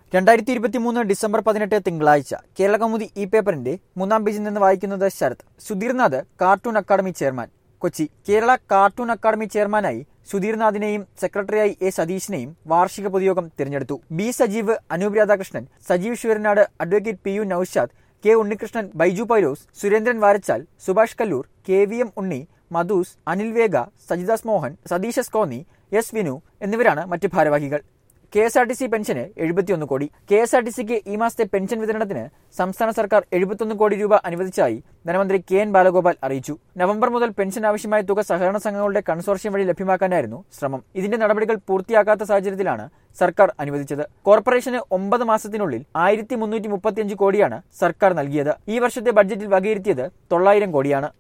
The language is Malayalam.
രണ്ടായിരത്തി ഇരുപത്തി മൂന്ന് ഡിസംബർ പതിനെട്ട് തിങ്കളാഴ്ച കേരള കൗമുദി ഇ പേപ്പറിന്റെ മൂന്നാം പേജിൽ നിന്ന് വായിക്കുന്നത് Sarath Sudheernath cartoon academy chairman Kochi Kerala cartoon academy ചെയർമാനായി സുധീർനാഥിനെയും സെക്രട്ടറിയായി എ സതീഷിനെയും വാർഷിക പൊതുയോഗം തിരഞ്ഞെടുത്തു B Sajeev Anoop Radhakrishnan Sajeev Sivaranad advocate P U Noushad K Unnikrishnan Baiju Pailos Surendran Varachal Subhash Kallur K V M Unni Madhoos Anil Vega Sajidas Mohan Satheesh S Konni S Vinu എന്നിവരാണ് മറ്റ് ഭാരവാഹികൾ K S R T C പെൻഷന് എഴുപത്തിയൊന്ന് കോടി കെ എസ് ആർ ടി സിക്ക് ഈ മാസത്തെ പെൻഷൻ വിതരണത്തിന് സംസ്ഥാന സർക്കാർ എഴുപത്തൊന്ന് കോടി രൂപ അനുവദിച്ചതായി ധനമന്ത്രി കെ എൻ ബാലഗോപാൽ അറിയിച്ചു നവംബർ മുതൽ പെൻഷൻ ആവശ്യമായ തുക സഹകരണ സംഘങ്ങളുടെ കൺസോർഷ്യം വഴി ലഭ്യമാക്കാനായിരുന്നു ശ്രമം ഇതിന്റെ നടപടികൾ പൂർത്തിയാക്കാത്ത സാഹചര്യത്തിലാണ് സർക്കാർ അനുവദിച്ചത് കോർപ്പറേഷന് ഒമ്പത് മാസത്തിനുള്ളിൽ ആയിരത്തി മുന്നൂറ്റി മുപ്പത്തിയഞ്ച് കോടിയാണ് സർക്കാർ നൽകിയത് ഈ വർഷത്തെ ബഡ്ജറ്റിൽ വകയിരുത്തിയത് തൊള്ളായിരം കോടിയാണ്